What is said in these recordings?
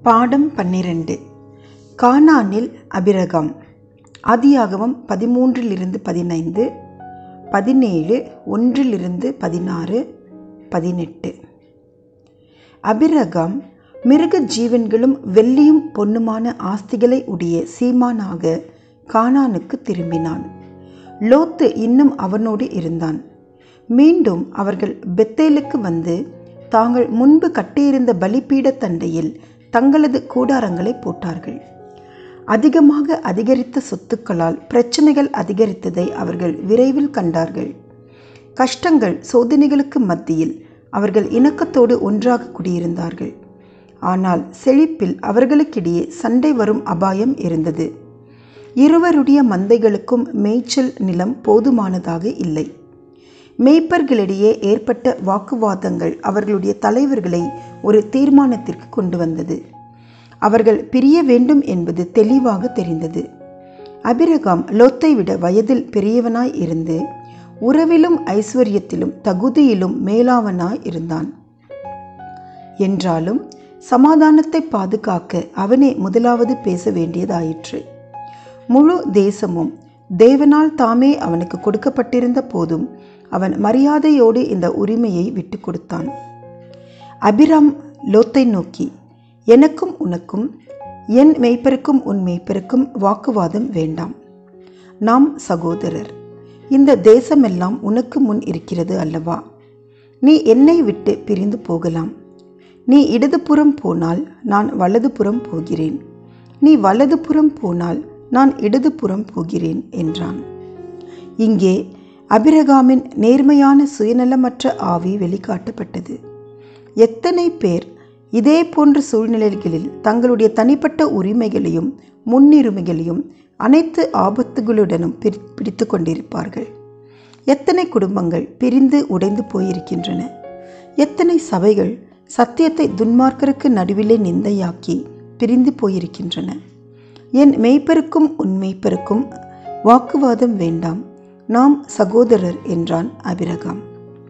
பாடம் பன்னிரண்டு கானானில் அபிரகாம் ஆதியாகமம் பதிமூன்றிலிருந்து பதினைந்து பதினேழு ஒன்றிலிருந்து பதினாறு பதினெட்டு அபிரகாம் மிருக ஜீவன்களும் வெள்ளியும் பொன்னுமான ஆஸ்திகளை உடைய சீமானாக கானானுக்கு திரும்பினான் லோத்து இன்னும் அவனோடு இருந்தான் மீண்டும் அவர்கள் பெத்தேலுக்கு வந்து தாங்கள் முன்பு கட்டியிருந்த பலிபீட தண்டையில் தங்களது கூடாரங்களை போட்டார்கள் அதிகமாக அதிகரித்த சொத்துக்களால் பிரச்சனைகள் அதிகரித்ததை அவர்கள் விரைவில் கண்டார்கள் கஷ்டங்கள் சோதனைகளுக்கு மத்தியில் அவர்கள் இணக்கத்தோடு ஒன்றாக குடியிருந்தார்கள் ஆனால் செழிப்பில் அவர்களுக்கிடையே சண்டை வரும் அபாயம் இருந்தது இருவருடைய மந்தைகளுக்கும் மேய்ச்சல் நிலம் போதுமானதாக இல்லை மேய்ப்பர்களிடையே ஏற்பட்ட வாக்குவாதங்கள் அவர்களுடைய தலைவர்களை ஒரு தீர்மானத்திற்கு கொண்டு வந்தது அவர்கள் பிரிய வேண்டும் என்பது தெளிவாக தெரிந்தது அபிரகாம் லோத்தை விட வயதில் பெரியவனாய் இருந்து உறவிலும் ஐஸ்வர்யத்திலும் தகுதியிலும் மேலாவனாய் இருந்தான் என்றாலும் சமாதானத்தை பாதுகாக்க அவனே முதலாவது பேச வேண்டியதாயிற்று முழு தேசமும் தேவனால் தாமே அவனுக்கு கொடுக்கப்பட்டிருந்த போதும் அவன் மரியாதையோடு இந்த உரிமையை விட்டு கொடுத்தான் அபிராம் லோத்தை நோக்கி எனக்கும் உனக்கும் என் மெய்ப்பருக்கும் உன் மெய்ப்பருக்கும் வாக்குவாதம் வேண்டாம் நாம் சகோதரர் இந்த தேசமெல்லாம் உனக்கு முன் இருக்கிறது அல்லவா நீ என்னை விட்டு பிரிந்து போகலாம் நீ இடதுபுறம் போனால் நான் வலதுபுறம் போகிறேன் நீ வலதுபுறம் போனால் நான் இடதுபுறம் போகிறேன் என்றான் இங்கே அபிரகாமின் நேர்மையான சுயநலமற்ற ஆவி வெளிக்காட்டப்பட்டது எத்தனை பேர் இதே போன்ற சூழ்நிலைகளில் தங்களுடைய தனிப்பட்ட உரிமைகளையும் முன்னுரிமைகளையும் அனைத்து ஆபத்துகளுடனும் பிடித்து கொண்டிருப்பார்கள் எத்தனை குடும்பங்கள் பிரிந்து உடைந்து போயிருக்கின்றன எத்தனை சபைகள் சத்தியத்தை துன்மார்க்கருக்கு நடுவிலே நிந்தையாக்கி பிரிந்து போயிருக்கின்றன என் மெய்ப்பருக்கும் உன் மெய்ப்பருக்கும் வாக்குவாதம் வேண்டாம் நாம் சகோதரர் என்றான் அபிரகாம்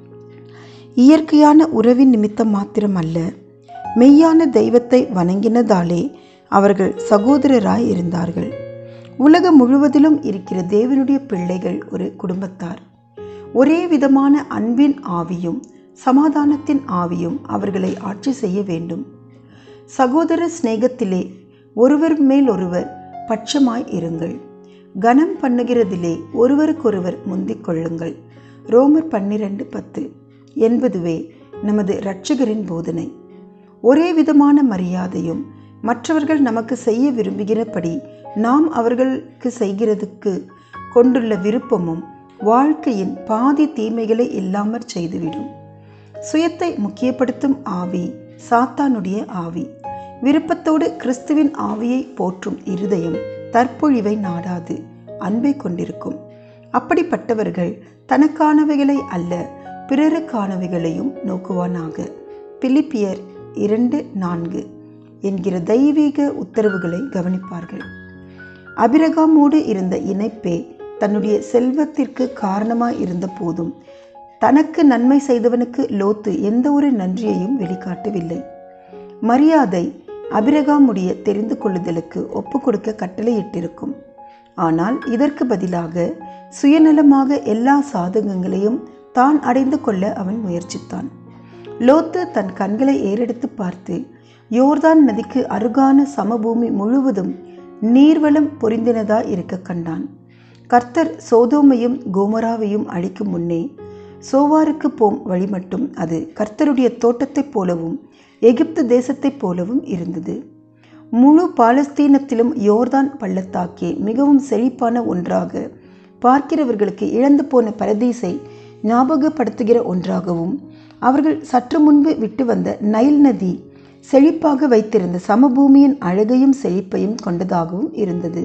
இயற்கையான உறவின் நிமித்தம் மாத்திரம் அல்ல மெய்யான தெய்வத்தை வணங்கினதாலே அவர்கள் சகோதரராய் இருந்தார்கள் உலகம் முழுவதிலும் இருக்கிற தேவனுடைய பிள்ளைகள் ஒரு குடும்பத்தார் ஒரே விதமான அன்பின் ஆவியும் சமாதானத்தின் ஆவியும் அவர்களை ஆட்சி செய்ய வேண்டும் சகோதர சிநேகத்திலே ஒருவர் மேல் ஒருவர் பட்சமாய் இருங்கள் கனம் பண்ணுகிறதிலே ஒருவருக்கொருவர் முந்திக் கொள்ளுங்கள் ரோமர் பன்னிரண்டு பத்து என்பதுவே நமது இரட்சகரின் போதனை ஒரே விதமான மரியாதையும் மற்றவர்கள் நமக்கு செய்ய விரும்புகிறபடி நாம் அவர்களுக்கு செய்கிறதுக்கு கொண்டுள்ள விருப்பமும் வாழ்க்கையின் பாதி தீமைகளை இல்லாமற் செய்துவிடும் சுயத்தை முக்கியப்படுத்தும் ஆவி சாத்தானுடைய ஆவி விருப்பத்தோடு கிறிஸ்துவின் ஆவியை போற்றும் இருதயம் தற்பொழிவை நாடாது அன்பை கொண்டிருக்கும் அப்படிப்பட்டவர்கள் தனக்கானவைகளை அல்ல பிறருக்கானவைகளையும் நோக்குவானாக பிலிப்பியர் இரண்டு நான்கு என்கிற தெய்வீக உத்தரவுகளை கவனிப்பார்கள் அபிரகாமோடு இருந்த இணைப்பே தன்னுடைய செல்வத்திற்கு காரணமாய் இருந்த போதும் தனக்கு நன்மை செய்தவனுக்கு லோத்து எந்த ஒரு நன்றியையும் வெளிக்காட்டவில்லை மரியாதை அபிரகாமுடைய தெரிந்து கொள்ளுதலுக்கு ஒப்பு கொடுக்க கட்டளையிட்டிருக்கும் ஆனால் இதற்கு பதிலாக சுயநலமாக எல்லா சாதகங்களையும் தான் அடைந்து கொள்ள அவன் முயற்சித்தான் லோத்து தன் கண்களை ஏறெடுத்து பார்த்து யோர்தான் நதிக்கு அருகான சமபூமி முழுவதும் நீர்வளம் பொருந்தினதா இருக்க கண்டான் கர்த்தர் சோதோமையும் கோமராவையும் அழிக்கும் முன்னே சோவாருக்கு போம் வழி மட்டும் அது கர்த்தருடைய தோட்டத்தைப் போலவும் எகிப்து தேசத்தைப் போலவும் இருந்தது முழு பாலஸ்தீனத்திலும் யோர்தான் பள்ளத்தாக்கே மிகவும் செழிப்பான ஒன்றாக பார்க்கிறவர்களுக்கு இழந்து போன பரதீசை ஞாபகப்படுத்துகிற ஒன்றாகவும் அவர்கள் சற்று முன்பு விட்டு வந்த நைல் நதி செழிப்பாக வைத்திருந்த சமபூமியின் அழகையும் செழிப்பையும் கொண்டதாகவும் இருந்தது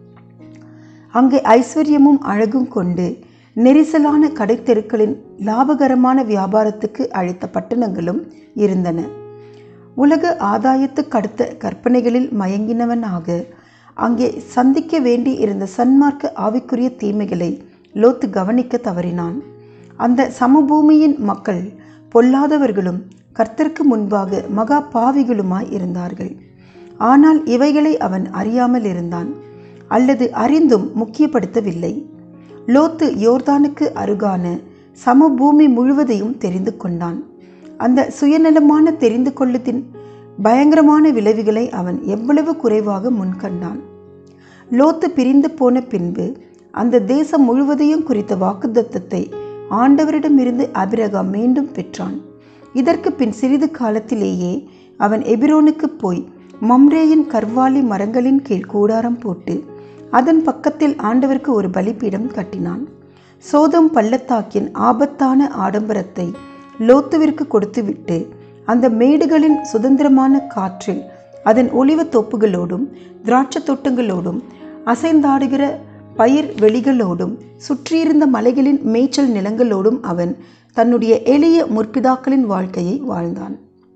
அங்கே ஐஸ்வர்யமும் அழகும் கொண்டு நெரிசலான கடைத்தெருக்களின் லாபகரமான வியாபாரத்துக்கு அழைத்த பட்டணங்களும் இருந்தன உலக ஆதாயத்துக்கு அடுத்த கற்பனைகளில் மயங்கினவனாக அங்கே சந்திக்க வேண்டி இருந்த சன்மார்க்க ஆவிக்குரிய தீமைகளை லோத்து கவனிக்க தவறினான் அந்த சமபூமியின் மக்கள் பொல்லாதவர்களும் கர்த்தருக்கு முன்பாக மகா பாவிகளுமாய் இருந்தார்கள் ஆனால் இவைகளை அவன் அறியாமல் இருந்தான் அல்லது அறிந்தும் முக்கியப்படுத்தவில்லை லோத்து யோர்தானுக்கு அருகான சமபூமி முழுவதையும் தெரிந்து கொண்டான் அந்த சுயநலமான தெரிந்து கொள்ளத்தின் பயங்கரமான விளைவுகளை அவன் எவ்வளவு குறைவாக முன்கண்டான் லோத்து பிரிந்து போன பின்பு அந்த தேசம் முழுவதையும் குறித்த வாக்குத்தத்தத்தை ஆண்டவரிடமிருந்து அபிரகாம் மீண்டும் பெற்றான் இதற்கு பின் சிறிது காலத்திலேயே அவன் எபிரோனுக்கு போய் மம்ரேயின் கர்வாலி மரங்களின் கீழ் கூடாரம் போட்டு அதன் பக்கத்தில் ஆண்டவருக்கு ஒரு பலிபீடம் கட்டினான் சோதம் பள்ளத்தாக்கின் ஆபத்தான ஆடம்பரத்தை லோத்துவிற்கு கொடுத்துவிட்டு அந்த மேடுகளின் சுதந்திரமான காற்றில் அதன் ஒளிவ தோப்புகளோடும் திராட்சை தோட்டங்களோடும் அசைந்தாடுகிற பயிர் வெளிகளோடும் சுற்றியிருந்த மலைகளின் மேய்ச்சல் நிலங்களோடும் அவன் தன்னுடைய எளிய முற்பிதாக்களின் வாழ்க்கையை வாழ்ந்தான்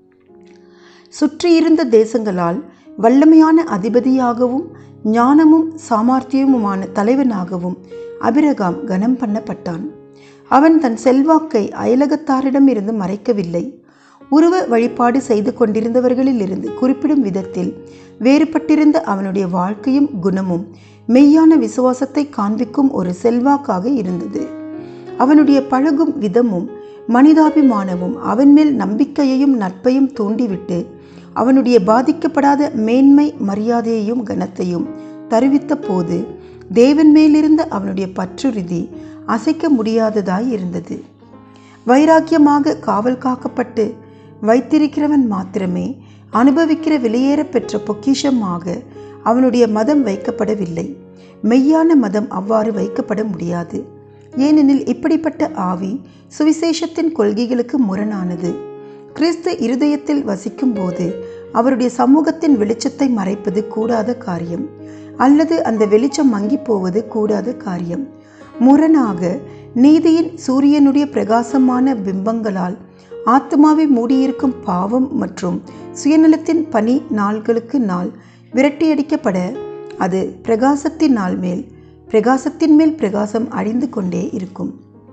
சுற்றியிருந்த தேசங்களால் வல்லமையான அதிபதியாகவும் ஞானமும் சாமர்த்தியமுமான தலைவனாகவும் அபிரகாம் கனம் பண்ணப்பட்டான் அவன் தன் செல்வாக்கை அயலகத்தாரிடமிருந்து மறைக்கவில்லை உருவ வழிபாடு செய்து கொண்டிருந்தவர்களிலிருந்து குறிப்பிடும் விதத்தில் வேறுபட்டிருந்த அவனுடைய வாழ்க்கையும் குணமும் மெய்யான விசுவாசத்தை காண்பிக்கும் ஒரு செல்வாக்காக இருந்தது அவனுடைய பழகும் விதமும் மனிதாபிமானமும் அவன் மேல் நம்பிக்கையையும் நட்பையும் தூண்டிவிட்டு அவனுடைய பாதிக்கப்படாத மேன்மை மரியாதையையும் கனத்தையும் தருவித்த போது தேவன் மேலிருந்த அவனுடைய பற்றுறுதி அசைக்க முடியாததாய் இருந்தது வைராக்கியமாக காவல் காக்கப்பட்டு வைத்திருக்கிறவன் மாத்திரமே அனுபவிக்கிற வெளியேற பெற்ற பொக்கிஷமாக அவனுடைய மதம் வைக்கப்படவில்லை மெய்யான மதம் அவ்வாறு வைக்கப்பட முடியாது ஏனெனில் இப்படிப்பட்ட ஆவி சுவிசேஷத்தின் கொள்கைகளுக்கு முரணானது கிறிஸ்து இருதயத்தில் வசிக்கும் போது அவருடைய சமூகத்தின் வெளிச்சத்தை மறைப்பது கூடாத காரியம் அல்லது அந்த வெளிச்சம் மங்கி போவது கூடாத காரியம் முரணாக நீதியின் சூரியனுடைய பிரகாசமான பிம்பங்களால் ஆத்மாவை மூடியிருக்கும் பாவம் மற்றும் சுயநலத்தின் பனி நாள்களுக்கு நாள் விரட்டியடிக்கப்பட அது பிரகாசத்தின் நாள் மேல் பிரகாசத்தின் மேல் பிரகாசம் அழிந்து கொண்டே இருக்கும்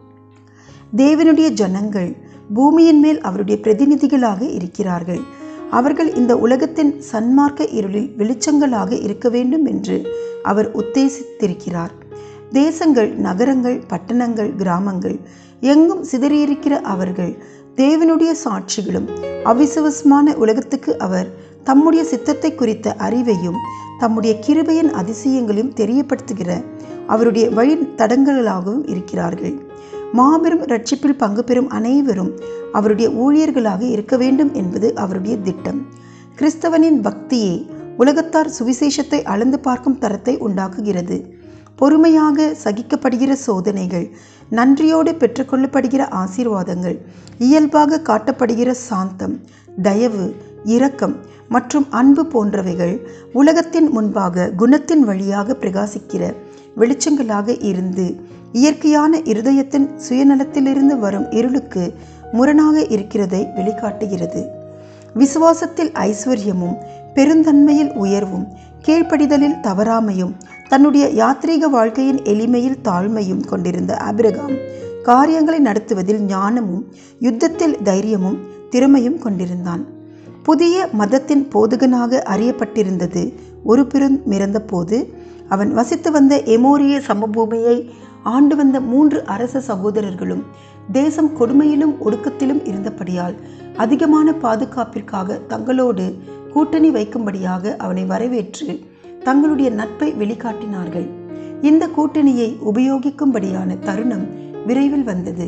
தேவனுடைய ஜனங்கள் பூமியின் மேல் அவருடைய பிரதிநிதிகளாக இருக்கிறார்கள் அவர்கள் இந்த உலகத்தின் சன்மார்க்க இருளில் வெளிச்சங்களாக இருக்க வேண்டும் என்று அவர் உத்தேசித்திருக்கிறார் தேசங்கள் நகரங்கள் பட்டணங்கள் கிராமங்கள் எங்கும் சிதறியிருக்கிற அவர்கள் தேவனுடைய சாட்சிகளும் அவிசுவசமான உலகத்துக்கு அவர் தம்முடைய சித்தத்தை குறித்த அறிவையும் தம்முடைய கிருபையின் அதிசயங்களையும் தெரியப்படுத்துகிற அவருடைய வழி தடங்களாகவும் இருக்கிறார்கள் மாபெரும் ரட்சிப்பில் பங்கு பெறும் அனைவரும் அவருடைய ஊழியர்களாக இருக்க வேண்டும் என்பது அவருடைய திட்டம் கிறிஸ்தவனின் பக்தியே உலகத்தார் சுவிசேஷத்தை அளந்து பார்க்கும் தரத்தை உண்டாக்குகிறது பொறுமையாக சகிக்கப்படுகிற சோதனைகள் நன்றியோடு பெற்றுக்கொள்ளப்படுகிற ஆசீர்வாதங்கள் இயல்பாக காட்டப்படுகிற சாந்தம் தயவு இரக்கம் மற்றும் அன்பு போன்றவைகள் உலகத்தின் முன்பாக குணத்தின் வழியாக பிரகாசிக்கிற வெளிச்சங்களாக இருந்து இயற்கையான இருதயத்தின் சுயநலத்திலிருந்து வரும் இருளுக்கு முரணாக இருக்கிறதை வெளிக்காட்டுகிறது விசுவாசத்தில் ஐஸ்வர்யமும் பெருந்தன்மையில் உயர்வும் கீழ்ப்படிதலில் தவறாமையும் தன்னுடைய யாத்ரீக வாழ்க்கையின் எளிமையில் தாழ்மையும் கொண்டிருந்த ஆபிரகாம் காரியங்களை நடத்துவதில் ஞானமும் யுத்தத்தில் தைரியமும் திறமையும் கொண்டிருந்தான் புதிய மதத்தின் போதகனாக அறியப்பட்டிருந்தது ஒரு பெரும் மிறந்த போது அவன் வசித்து வந்த எமோரிய சமபூமியை ஆண்டு வந்த மூன்று அரச சகோதரர்களும் தேசம் கொடுமையிலும் ஒடுக்கத்திலும் இருந்தபடியால் அதிகமான பாதுகாப்பிற்காக தங்களோடு கூட்டணி வைக்கும்படியாக அவனை வரவேற்று தங்களுடைய நட்பை வெளிக்காட்டினார்கள் இந்த கூட்டணியை உபயோகிக்கும்படியான தருணம் விரைவில் வந்தது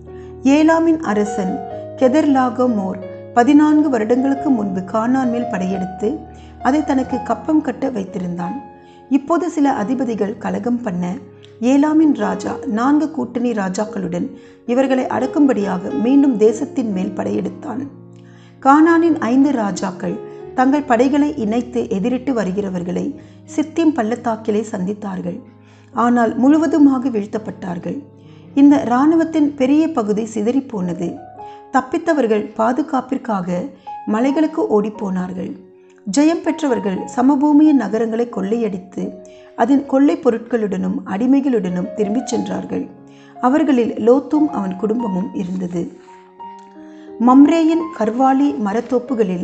ஏலாமின் அரசன் கெதர்லாகமோர் பதினான்கு வருடங்களுக்கு முன்பு கானான் மேல் படையெடுத்து அதை தனக்கு கப்பம் கட்ட வைத்திருந்தான் இப்போது சில அதிபதிகள் கலகம் பண்ண ஏலாமின் ராஜா நான்கு கூட்டணி ராஜாக்களுடன் இவர்களை அடக்கும்படியாக மீண்டும் தேசத்தின் மேல் படையெடுத்தான் கானானின் ஐந்து ராஜாக்கள் தங்கள் படைகளை இணைத்து எதிரிட்டு வருகிறவர்களை சித்திம் பள்ளத்தாக்கிலே சந்தித்தார்கள் ஆனால் முழுவதுமாக வீழ்த்தப்பட்டார்கள் இந்த இராணுவத்தின் பெரிய பகுதி சிதறிப்போனது தப்பித்தவர்கள் பாதுகாப்பிற்காக மலைகளுக்கு ஓடிப்போனார்கள் ஜெயம் பெற்றவர்கள் சமபூமியின் நகரங்களை கொள்ளையடித்து அதன் கொள்ளை பொருட்களுடனும் அடிமைகளுடனும் திரும்பிச் சென்றார்கள் அவர்களில் லோத்தும் அவன் குடும்பமும் இருந்தது மம்ரேயின் கர்வாலி மரத்தோப்புகளில்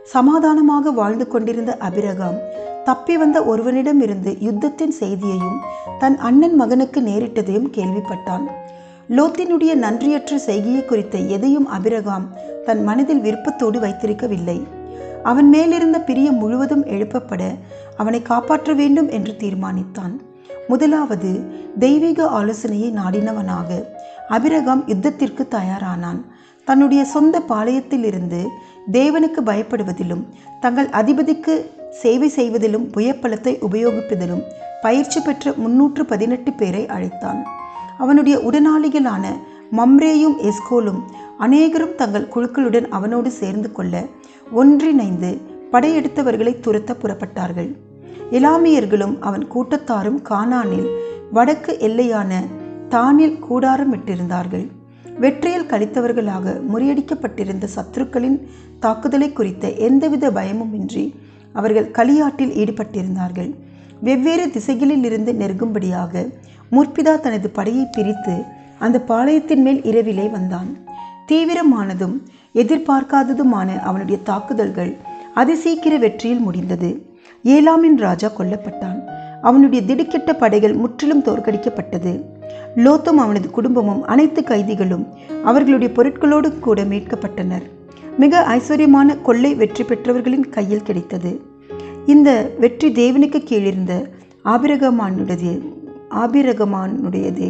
சமாதானமாக வாழ்ந்து கொண்டிருந்த அபிரகாம் தப்பி வந்த ஒருவனிடமிருந்து யுத்தத்தின் செய்தியையும் தன் அண்ணன் மகனுக்கு நேரிட்டதையும் கேள்விப்பட்டான் லோத்தினுடைய நன்றியற்ற செய்கையை குறித்த எதையும் அபிரகாம் தன் மனதில் விருப்பத்தோடு வைத்திருக்கவில்லை அவன் மேலிருந்த பிரியம் முழுவதும் எழுப்பப்பட அவனை காப்பாற்ற வேண்டும் என்று தீர்மானித்தான் முதலாவது தெய்வீக ஆலோசனையை நாடினவனாக அபிரகாம் யுத்தத்திற்கு தயாரானான் தன்னுடைய சொந்த பாளையத்திலிருந்து தேவனுக்கு பயப்படுவதிலும் தங்கள் அதிபதிக்கு சேவை செய்வதிலும் புயப்பலத்தை உபயோகிப்பதிலும் பயிற்சி பெற்ற முன்னூற்று பதினெட்டு பேரை அழைத்தான் அவனுடைய உடனாளிகளான மம்ரேயும் எஸ்கோலும் அநேகரும் தங்கள் குழுக்களுடன் அவனோடு சேர்ந்து கொள்ள ஒன்றிணைந்து படையெடுத்தவர்களை துரத்த புறப்பட்டார்கள் எலாமியர்களும் அவன் கூட்டத்தாரும் கானானில் வடக்கு எல்லையான தானில் கூடாரமிட்டிருந்தார்கள் வெற்றியில் கழித்தவர்களாக முறியடிக்கப்பட்டிருந்த சத்துருக்களின் தாக்குதலை குறித்த எந்தவித பயமுமின்றி அவர்கள் களியாட்டில் ஈடுபட்டிருந்தார்கள் வெவ்வேறு திசைகளில் இருந்து நெருங்கும்படியாக முற்பிதா தனது படையை பிரித்து அந்த பாளையத்தின் மேல் இரவிலே வந்தான் தீவிரமானதும் எதிர்பார்க்காததுமான அவனுடைய தாக்குதல்கள் அதிசீக்கிர வெற்றியில் முடிந்தது ஏலாமின் ராஜா கொல்லப்பட்டான் அவனுடைய திடுக்கிட்ட படைகள் முற்றிலும் தோற்கடிக்கப்பட்டது லோத்தும் அவனது குடும்பமும் அனைத்து கைதிகளும் அவர்களுடைய பொருட்களோடு கூட மீட்கப்பட்டனர் மிக ஐஸ்வர்யமான கொள்ளை வெற்றி பெற்றவர்களின் கையில் கிடைத்தது இந்த வெற்றி தேவனுக்கு கீழிருந்த ஆபிரகமானுடையது ஆபிரகமானுடையதே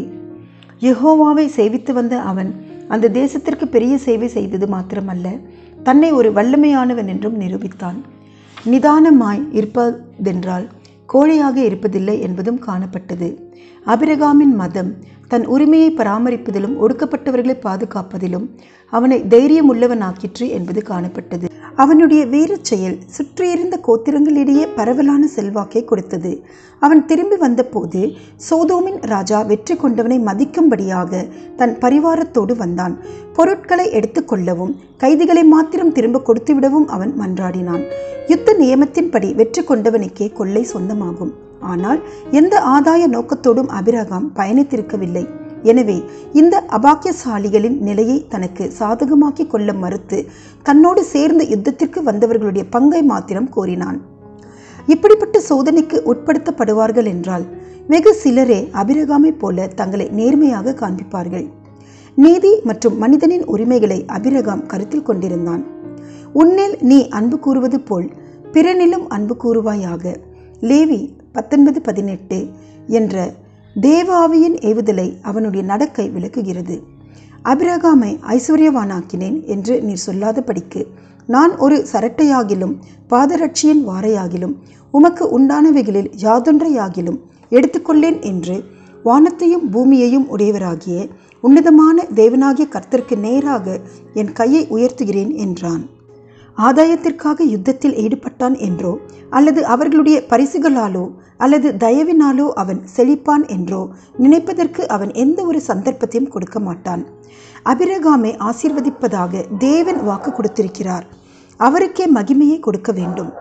யெகோவாவை சேவித்து வந்த அவன் அந்த தேசத்திற்கு பெரிய சேவை செய்தது மாத்திரமல்ல தன்னை ஒரு வல்லமையானவன் என்றும் நிரூபித்தான் நிதானமாய் இருப்பதென்றால் கோழையாக இருப்பதில்லை என்பதும் காணப்பட்டது அபிரகாமின் மதம் தன் உரிமையை பராமரிப்பதிலும் ஒடுக்கப்பட்டவர்களை பாதுகாப்பதிலும் அவனை தைரியம் உள்ளவனாக்கிற்று என்பது காணப்பட்டது அவனுடைய வீரச் செயல் சுற்றியிருந்த கோத்திரங்களிடையே பரவலான செல்வாக்கை கொடுத்தது அவன் திரும்பி வந்தபோது சோதோமின் ராஜா வெற்றி கொண்டவனை மதிக்கும்படியாக தன் பரிவாரத்தோடு வந்தான் பொருட்களை எடுத்துக்கொள்ளவும் கைதிகளை மாத்திரம் திரும்ப கொடுத்துவிடவும் அவன் மன்றாடினான் யுத்த நியமத்தின்படி வெற்றி கொண்டவனுக்கே கொள்ளை சொந்தமாகும் ஆனால் எந்த ஆதாய நோக்கத்தோடும் அபிரகாம் பயணித்திருக்கவில்லை எனவே இந்த அபாக்கியசாலிகளின் நிலையை தனக்கு சாதகமாக்கி கொள்ள மறுத்து தன்னோடு சேர்ந்து யுத்தத்திற்கு வந்தவர்களுடைய பங்கை மாத்திரம் கோரினான் இப்படிப்பட்ட சோதனைக்கு உட்படுத்தப்படுவார்கள் என்றால் வெகு சிலரே அபிரகாமை போல தங்களை நேர்மையாக காண்பிப்பார்கள் நீதி மற்றும் மனிதனின் உரிமைகளை அபிரகாம் கருத்தில் கொண்டிருந்தான் உன்னில் நீ அன்பு கூறுவது போல் பிறனிலும் அன்பு கூறுவாயாக லேவி பத்தொன்பது பதினெட்டு என்ற தேவாவியின் ஏவுதலை அவனுடைய நடக்கை விளக்குகிறது அபிரகாமை ஐஸ்வர்யவானாக்கினேன் என்று நீர் சொல்லாதபடிக்கு நான் ஒரு சரட்டையாகிலும் பாதரட்சியின் வாரையாகிலும் உமக்கு உண்டானவைகளில் யாதொன்றையாகிலும் எடுத்துக்கொள்ளேன் என்று வானத்தையும் பூமியையும் உடையவராகிய உன்னதமான தேவனாகிய கர்த்தருக்கு நேராக என் கையை உயர்த்துகிறேன் என்றான் ஆதாயத்திற்காக யுத்தத்தில் ஈடுபட்டான் என்றோ அல்லது அவர்களுடைய பரிசுகளாலோ அல்லது தயவினாலோ அவன் செழிப்பான் என்றோ நினைப்பதற்கு அவன் எந்த ஒரு சந்தர்ப்பத்தையும் கொடுக்க மாட்டான் அபிரகாமை ஆசீர்வதிப்பதாக தேவன் வாக்கு கொடுத்திருக்கிறார் அவருக்கே மகிமையை கொடுக்க வேண்டும்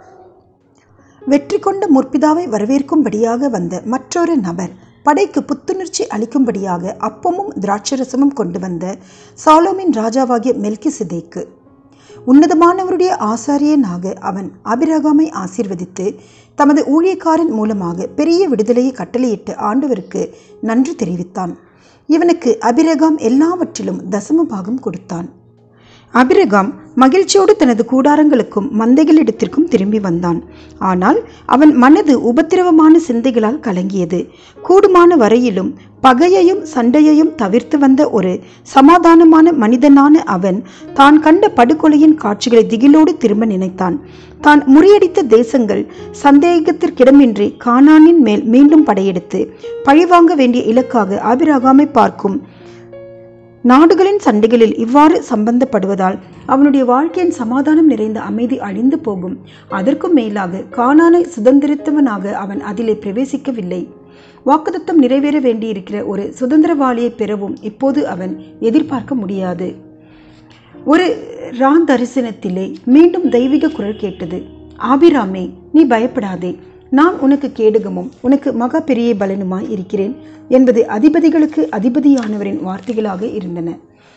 வெற்றி கொண்ட முற்பிதாவை வரவேற்கும்படியாக வந்த மற்றொரு நபர் படைக்கு புத்துணர்ச்சி அளிக்கும்படியாக அப்பமும் திராட்சரசமும் கொண்டு வந்த சாலோமின் ராஜாவாகிய மெல்கி சிதைக்கு உன்னதமானவருடைய ஆசாரியனாக அவன் அபிரகாமை ஆசீர்வதித்து தமது ஊழியக்காரன் மூலமாக பெரிய விடுதலையை கட்டளையிட்டு ஆண்டவருக்கு நன்றி தெரிவித்தான் இவனுக்கு அபிரகாம் எல்லாவற்றிலும் தசம பாகம் கொடுத்தான் அபிரகாம் மகிழ்ச்சியோடு தனது கூடாரங்களுக்கும் மந்தைகளிடத்திற்கும் திரும்பி வந்தான் ஆனால் அவன் மனது உபத்திரவமான சிந்தைகளால் கலங்கியது கூடுமான வரையிலும் பகையையும் சண்டையையும் தவிர்த்து வந்த ஒரு சமாதானமான மனிதனான அவன் தான் கண்ட படுகொலையின் காட்சிகளை திகிலோடு திரும்ப நினைத்தான் தான் முறியடித்த தேசங்கள் சந்தேகத்திற்கிடமின்றி கானானின் மேல் மீண்டும் படையெடுத்து பழிவாங்க வேண்டிய இலக்காக ஆபிரகாமை பார்க்கும் நாடுகளின் சண்டைகளில் இவ்வாறு சம்பந்தப்படுவதால் அவனுடைய வாழ்க்கையின் சமாதானம் நிறைந்த அமைதி அழிந்து போகும் அதற்கும் மேலாக கானானை சுதந்திரித்தவனாக அவன் அதிலே பிரவேசிக்கவில்லை வாக்குத்தத்தம் நிறைவேற வேண்டியிருக்கிற ஒரு சுதந்திரவாளியை பெறவும் இப்போது அவன் எதிர்பார்க்க முடியாது ஒரு ரா தரிசனத்திலே மீண்டும் தெய்வீக குரல் கேட்டது ஆபிராமே நீ பயப்படாதே நான் உனக்கு கேடகமும் உனக்கு மகா பெரிய பலனுமாய் இருக்கிறேன் என்பது அதிபதிகளுக்கு அதிபதியானவரின் வார்த்தைகளாக இருந்தன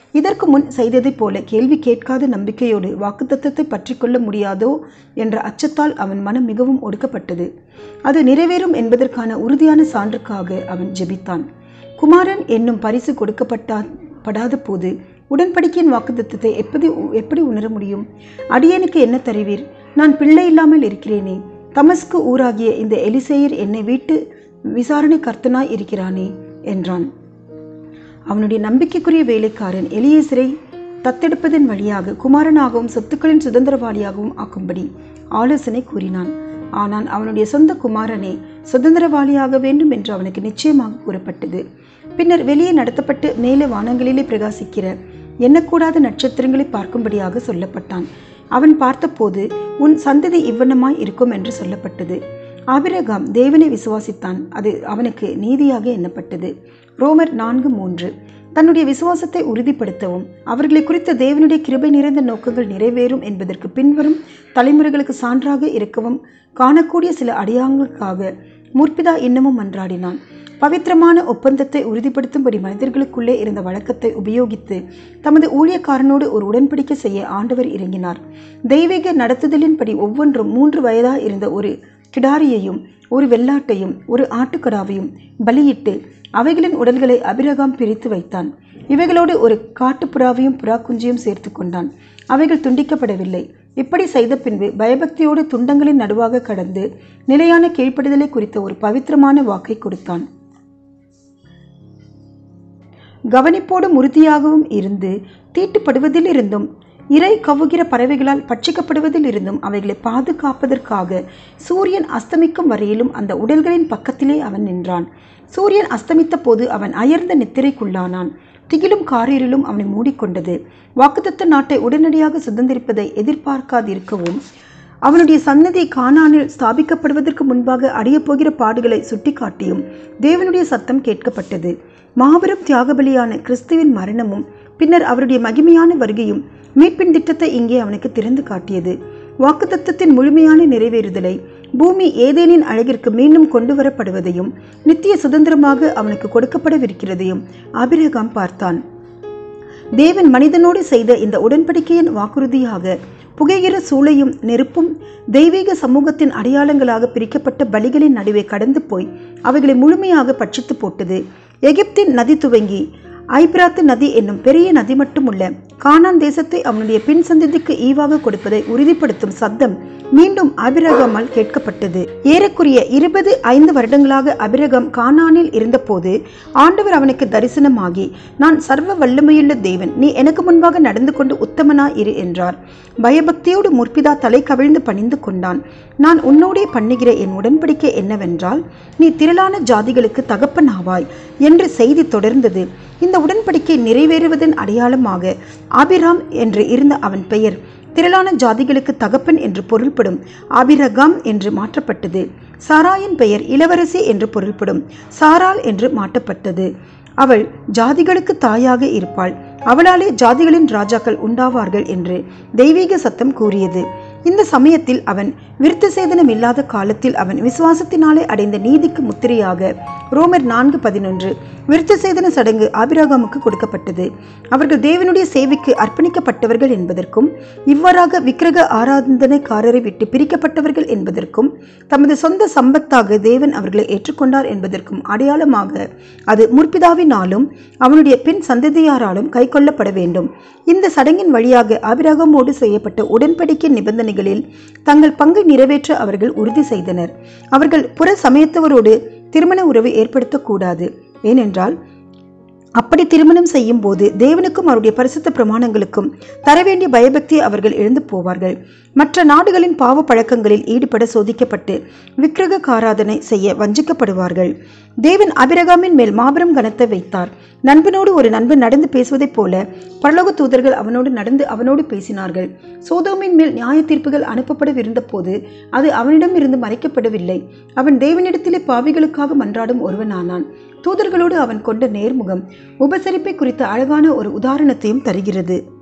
இதற்கு முன் செய்ததைப் போல கேள்வி கேட்காத நம்பிக்கையோடு வாக்குத்தத்தத்தை பற்றி கொள்ள முடியாதோ என்ற அச்சத்தால் அவன் மனம் மிகவும் ஒடுக்கப்பட்டது அது நிறைவேறும் என்பதற்கான உறுதியான சான்றுக்காக அவன் ஜெபித்தான் குமாரன் என்னும் பரிசு கொடுக்கப்பட்டா படாத போது உடன்படிக்கையின் வாக்குத்தத்தத்தை எப்படி எப்படி உணர முடியும் அடியனுக்கு என்ன தருவீர் நான் பிள்ளை இல்லாமல் இருக்கிறேனே தமஸ்கு ஊராகிய இந்த எலிசேயர் என்னை வீட்டு விசாரணை கர்த்தனாய் இருக்கிறானே என்றான் அவனுடைய நம்பிக்கைக்குரிய வேலைக்காரன் எலியேசரை தத்தெடுப்பதன் வழியாக குமாரனாகவும் சொத்துக்களின் சுதந்திரவாளியாகவும் ஆக்கும்படி ஆலோசனை கூறினான் ஆனால் அவனுடைய சொந்த குமாரனே சுதந்திரவாளியாக வேண்டும் என்று அவனுக்கு நிச்சயமாக கூறப்பட்டது பின்னர் வெளியே நடத்தப்பட்டு மேலே வானங்களிலே பிரகாசிக்கிற எண்ணக்கூடாத நட்சத்திரங்களை பார்க்கும்படியாக சொல்லப்பட்டான் அவன் பார்த்தபோது உன் சந்ததி இவ்வண்ணமாய் இருக்கும் என்று சொல்லப்பட்டது ஆபிரகாம் தேவனை விசுவாசித்தான் அது அவனுக்கு நீதியாக எண்ணப்பட்டது ரோமர் நான்கு மூன்று தன்னுடைய விசுவாசத்தை உறுதிப்படுத்தவும் அவர்களை குறித்த தேவனுடைய கிருபை நிறைந்த நோக்கங்கள் நிறைவேறும் என்பதற்கு பின்வரும் தலைமுறைகளுக்கு சான்றாக இருக்கவும் காணக்கூடிய சில அடையாளங்களுக்காக முற்பிதா இன்னமும் மன்றாடினான் பவித்திரமான ஒப்பந்தத்தை உறுதிப்படுத்தும்படி மனிதர்களுக்குள்ளே இருந்த வழக்கத்தை உபயோகித்து தமது ஊழியக்காரனோடு ஒரு உடன்படிக்கை செய்ய ஆண்டவர் இறங்கினார் தெய்வீக நடத்துதலின்படி ஒவ்வொன்றும் மூன்று வயதா இருந்த ஒரு கிடாரியையும் ஒரு வெள்ளாட்டையும் ஒரு ஆட்டுக்கடாவையும் பலியிட்டு அவைகளின் உடல்களை அபிரகாம் பிரித்து வைத்தான் இவைகளோடு ஒரு காட்டுப்புறாவையும் புறா குஞ்சியும் சேர்த்து கொண்டான் அவைகள் துண்டிக்கப்படவில்லை இப்படி செய்த பின்பு பயபக்தியோடு துண்டங்களின் நடுவாக கடந்து நிலையான கீழ்ப்படிதலை குறித்த ஒரு பவித்திரமான வாக்கை கொடுத்தான் கவனிப்போடும் உறுதியாகவும் இருந்து தீட்டுப்படுவதில் இருந்தும் இறை கவுகிற பறவைகளால் பட்சிக்கப்படுவதில் இருந்தும் அவைகளை பாதுகாப்பதற்காக சூரியன் அஸ்தமிக்கும் வரையிலும் அந்த உடல்களின் பக்கத்திலே அவன் நின்றான் சூரியன் அஸ்தமித்த போது அவன் அயர்ந்த நித்திரைக்குள்ளானான் திகிலும் காரிருளும் அவனை மூடிக்கொண்டது வாக்குத்தத்த நாட்டை உடனடியாக சுதந்திரிப்பதை எதிர்பார்க்காதிருக்கவும் அவனுடைய சன்னதி கானானில் ஸ்தாபிக்கப்படுவதற்கு முன்பாக அடையப் போகிற பாடுகளை சுட்டிக்காட்டியும் தேவனுடைய சத்தம் கேட்கப்பட்டது மாபெரும் தியாகபலியான கிறிஸ்துவின் மரணமும் பின்னர் அவருடைய மகிமையான வருகையும் மீட்பின் திட்டத்தை இங்கே அவனுக்கு திறந்து காட்டியது வாக்குத்தத்தத்தின் முழுமையான நிறைவேறுதலை பூமி ஏதேனின் அழகிற்கு மீண்டும் கொண்டு வரப்படுவதையும் நித்திய சுதந்திரமாக அவனுக்கு கொடுக்கப்படவிருக்கிறதையும் அபிரகாம் பார்த்தான் தேவன் மனிதனோடு செய்த இந்த உடன்படிக்கையின் வாக்குறுதியாக புகைகிற சூளையும் நெருப்பும் தெய்வீக சமூகத்தின் அடையாளங்களாக பிரிக்கப்பட்ட பலிகளின் நடுவே கடந்து போய் அவைகளை முழுமையாக பட்சித்து போட்டது எகிப்தின் நதி துவங்கி ஐபிராத்து நதி என்னும் பெரிய நதி மட்டுமுள்ள கானான் தேசத்தை அவனுடைய பின் சந்ததிக்கு ஈவாக கொடுப்பதை உறுதிப்படுத்தும் சத்தம் மீண்டும் அபிரகாமால் கேட்கப்பட்டது ஏறக்குறைய இருபது ஐந்து வருடங்களாக அபிரகம் கானானில் இருந்தபோது ஆண்டவர் அவனுக்கு தரிசனமாகி நான் சர்வ வல்லமையுள்ள தேவன் நீ எனக்கு முன்பாக நடந்து கொண்டு உத்தமனா இரு என்றார் பயபக்தியோடு முற்பிதா தலை கவிழ்ந்து பணிந்து கொண்டான் நான் உன்னோடே பண்ணுகிற என் உடன்படிக்கை என்னவென்றால் நீ திரளான ஜாதிகளுக்கு தகப்பனாவாய் என்று செய்தி தொடர்ந்தது இந்த உடன்படிக்கை நிறைவேறுவதன் அடையாளமாக ஆபிராம் என்று இருந்த அவன் பெயர் திரளான ஜாதிகளுக்கு தகப்பன் என்று பொருள்படும் ஆபிரகாம் என்று மாற்றப்பட்டது சாராயின் பெயர் இளவரசி என்று பொருள்படும் சாரால் என்று மாற்றப்பட்டது அவள் ஜாதிகளுக்கு தாயாக இருப்பாள் அவளாலே ஜாதிகளின் ராஜாக்கள் உண்டாவார்கள் என்று தெய்வீக சத்தம் கூறியது இந்த சமயத்தில் அவன் விருத்த சேதனம் இல்லாத காலத்தில் அவன் விசுவாசத்தினாலே அடைந்த நீதிக்கு முத்திரையாக ரோமர் நான்கு பதினொன்று விருத்த சேதன சடங்கு ஆபிரகாமுக்கு கொடுக்கப்பட்டது அவர்கள் தேவனுடைய சேவைக்கு அர்ப்பணிக்கப்பட்டவர்கள் என்பதற்கும் இவ்வாறாக விக்கிரக ஆராதனைக்காரரை விட்டு பிரிக்கப்பட்டவர்கள் என்பதற்கும் தமது சொந்த சம்பத்தாக தேவன் அவர்களை ஏற்றுக்கொண்டார் என்பதற்கும் அடையாளமாக அது முற்பிதாவினாலும் அவனுடைய பின் சந்ததியாராலும் கைக்கொள்ளப்பட வேண்டும் இந்த சடங்கின் வழியாக ஆபிரகாமோடு செய்யப்பட்ட உடன்படிக்கை நிபந்தனைகளில் தங்கள் பங்கை நிறைவேற்ற அவர்கள் உறுதி செய்தனர் அவர்கள் புற சமயத்தவரோடு திருமண உறவு ஏற்படுத்தக்கூடாது ஏனென்றால் அப்படி திருமணம் செய்யும் போது தேவனுக்கும் அவருடைய பரிசுத்த பிரமாணங்களுக்கும் தர வேண்டிய பயபக்தியை அவர்கள் இழந்து போவார்கள் மற்ற நாடுகளின் பாவ பழக்கங்களில் ஈடுபட சோதிக்கப்பட்டு விக்கிரக காராதனை செய்ய வஞ்சிக்கப்படுவார்கள் தேவன் அபிரகாமின் மேல் மாபெரும் கனத்தை வைத்தார் நண்பனோடு ஒரு நண்பன் நடந்து பேசுவதைப் போல பரலோக தூதர்கள் அவனோடு நடந்து அவனோடு பேசினார்கள் சோதோமின் மேல் நியாய தீர்ப்புகள் அனுப்பப்படவிருந்த போது அது அவனிடம் இருந்து மறைக்கப்படவில்லை அவன் தேவனிடத்திலே பாவிகளுக்காக மன்றாடும் ஒருவனானான் தூதர்களோடு அவன் கொண்ட நேர்முகம் உபசரிப்பை குறித்த அழகான ஒரு உதாரணத்தையும் தருகிறது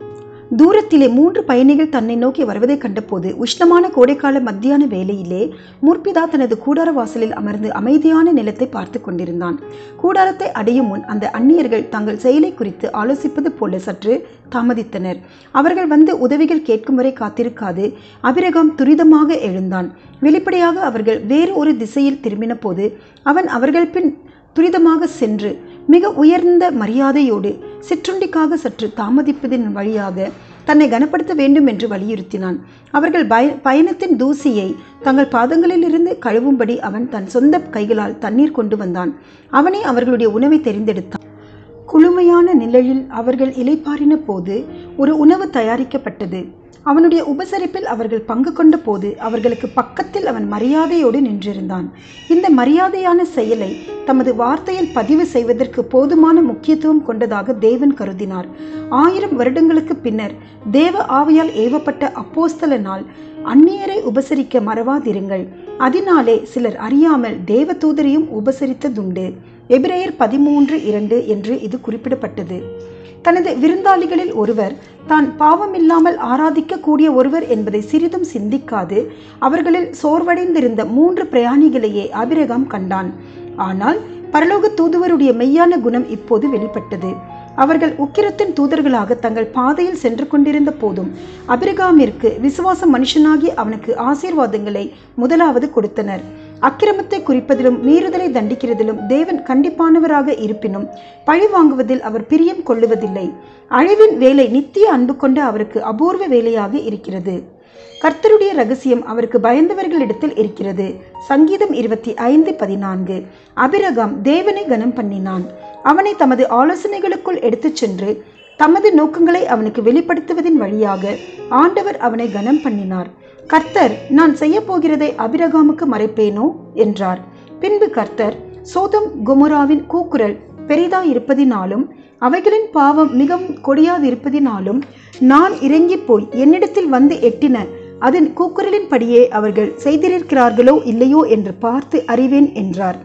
தூரத்திலே மூன்று பயணிகள் தன்னை நோக்கி வருவதை கண்டபோது உஷ்ணமான கோடைக்கால மத்தியான வேளையிலே முற்பிதா தனது கூடார வாசலில் அமர்ந்து அமைதியான நிலத்தை பார்த்து கொண்டிருந்தான் கூடாரத்தை அடையும் முன் அந்த அந்நியர்கள் தங்கள் செயலை குறித்து ஆலோசிப்பது போல சற்று தாமதித்தனர் அவர்கள் வந்து உதவிகள் கேட்கும் வரை காத்திருக்காது அபிரகாம் துரிதமாக எழுந்தான் வெளிப்படையாக அவர்கள் வேறு ஒரு திசையில் திரும்பின போது அவன் அவர்கள் பின் துரிதமாக சென்று மிக உயர்ந்த மரியாதையோடு சிற்றுண்டிக்காக சற்று தாமதிப்பதின் வழியாக தன்னை கனப்படுத்த வேண்டும் என்று வலியுறுத்தினான் அவர்கள் பய பயணத்தின் தூசியை தங்கள் பாதங்களிலிருந்து கழுவும்படி அவன் தன் சொந்த கைகளால் தண்ணீர் கொண்டு வந்தான் அவனே அவர்களுடைய உணவை தெரிந்தெடுத்தான் குளுமையான நிழலில் அவர்கள் இலைப்பாரின போது ஒரு உணவு தயாரிக்கப்பட்டது அவனுடைய உபசரிப்பில் அவர்கள் பங்கு கொண்ட போது அவர்களுக்கு பக்கத்தில் அவன் மரியாதையோடு நின்றிருந்தான் இந்த மரியாதையான செயலை தமது வார்த்தையில் பதிவு செய்வதற்கு போதுமான முக்கியத்துவம் கொண்டதாக தேவன் கருதினார் ஆயிரம் வருடங்களுக்கு பின்னர் தேவ ஆவியால் ஏவப்பட்ட அப்போஸ்தலனால் அந்நியரை உபசரிக்க மறவாதிருங்கள் அதனாலே சிலர் அறியாமல் தேவ தூதரையும் உபசரித்ததுண்டு எபிரேயர் பதிமூன்று இரண்டு என்று இது குறிப்பிடப்பட்டது தனது விருந்தாளிகளில் ஒருவர் தான் பாவமில்லாமல் ஆராதிக்கக்கூடிய ஒருவர் என்பதை சிறிதும் சிந்திக்காது அவர்களில் சோர்வடைந்திருந்த மூன்று பிரயாணிகளையே அபிரகாம் கண்டான் ஆனால் பரலோக தூதுவருடைய மெய்யான குணம் இப்போது வெளிப்பட்டது அவர்கள் உக்கிரத்தின் தூதர்களாக தங்கள் பாதையில் சென்று கொண்டிருந்த போதும் அபிரகாமிற்கு விசுவாச மனுஷனாகி அவனுக்கு ஆசீர்வாதங்களை முதலாவது கொடுத்தனர் அக்கிரமத்தை குறிப்பதிலும் மீறுதலை தண்டிக்கிறதிலும் தேவன் கண்டிப்பானவராக இருப்பினும் பழி வாங்குவதில் அவர் பிரியம் கொள்ளுவதில்லை அழிவின் வேலை நித்திய அன்பு கொண்ட அவருக்கு அபூர்வ வேலையாக இருக்கிறது கர்த்தருடைய ரகசியம் அவருக்கு பயந்தவர்களிடத்தில் இருக்கிறது சங்கீதம் இருபத்தி ஐந்து பதினான்கு அபிரகாம் தேவனை கனம் பண்ணினான் அவனை தமது ஆலோசனைகளுக்குள் எடுத்துச் சென்று தமது நோக்கங்களை அவனுக்கு வெளிப்படுத்துவதின் வழியாக ஆண்டவர் அவனை கனம் பண்ணினார் கர்த்தர் நான் செய்ய போகிறதை அபிரகாமுக்கு மறைப்பேனோ என்றார் பின்பு கர்த்தர் சோதம் குமராவின் கூக்குரல் பெரிதா இருப்பதினாலும் அவைகளின் பாவம் மிகவும் கொடியாதிருப்பதினாலும் நான் இறங்கி போய் என்னிடத்தில் வந்து எட்டின அதன் கூக்குரலின்படியே அவர்கள் செய்திருக்கிறார்களோ இல்லையோ என்று பார்த்து அறிவேன் என்றார்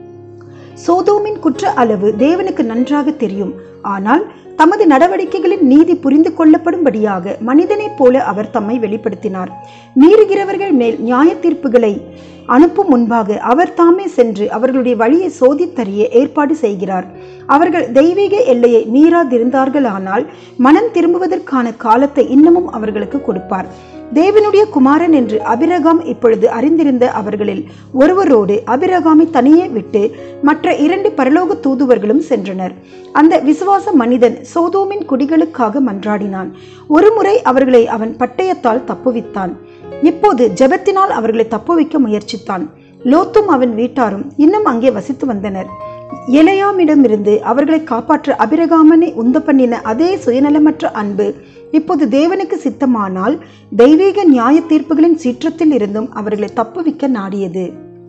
சோதோமின் குற்ற அளவு தேவனுக்கு நன்றாக தெரியும் ஆனால் தமது நடவடிக்கைகளின் நீதி புரிந்து கொள்ளப்படும்படியாக மனிதனைப் போல அவர் தம்மை வெளிப்படுத்தினார் மீறுகிறவர்கள் மேல் நியாய தீர்ப்புகளை அனுப்பும் முன்பாக அவர் தாமே சென்று அவர்களுடைய வழியை சோதித்தறிய ஏற்பாடு செய்கிறார் அவர்கள் தெய்வீக எல்லையை மீறாதிருந்தார்களானால் மனம் திரும்புவதற்கான காலத்தை இன்னமும் அவர்களுக்கு கொடுப்பார் தேவனுடைய குமாரன் என்று அபிரகாம் இப்பொழுது அறிந்திருந்த அவர்களில் ஒருவரோடு அபிரகாமை தனியே விட்டு மற்ற இரண்டு பரலோக தூதுவர்களும் சென்றனர் அந்த விசுவாச மனிதன் சோதோமின் குடிகளுக்காக மன்றாடினான் ஒருமுறை அவர்களை அவன் பட்டயத்தால் தப்புவித்தான் இப்போது ஜெபத்தினால் அவர்களை தப்புவிக்க முயற்சித்தான் லோத்தும் அவன் வீட்டாரும் இன்னும் அங்கே வசித்து வந்தனர் எலையாமிடமிருந்து அவர்களை காப்பாற்ற அபிரகாமனை உந்த பண்ணின அதே சுயநலமற்ற அன்பு இப்போது தேவனுக்கு சித்தமானால் தெய்வீக நியாய தீர்ப்புகளின் சீற்றத்தில் இருந்தும் அவர்களை தப்புவிக்க நாடியது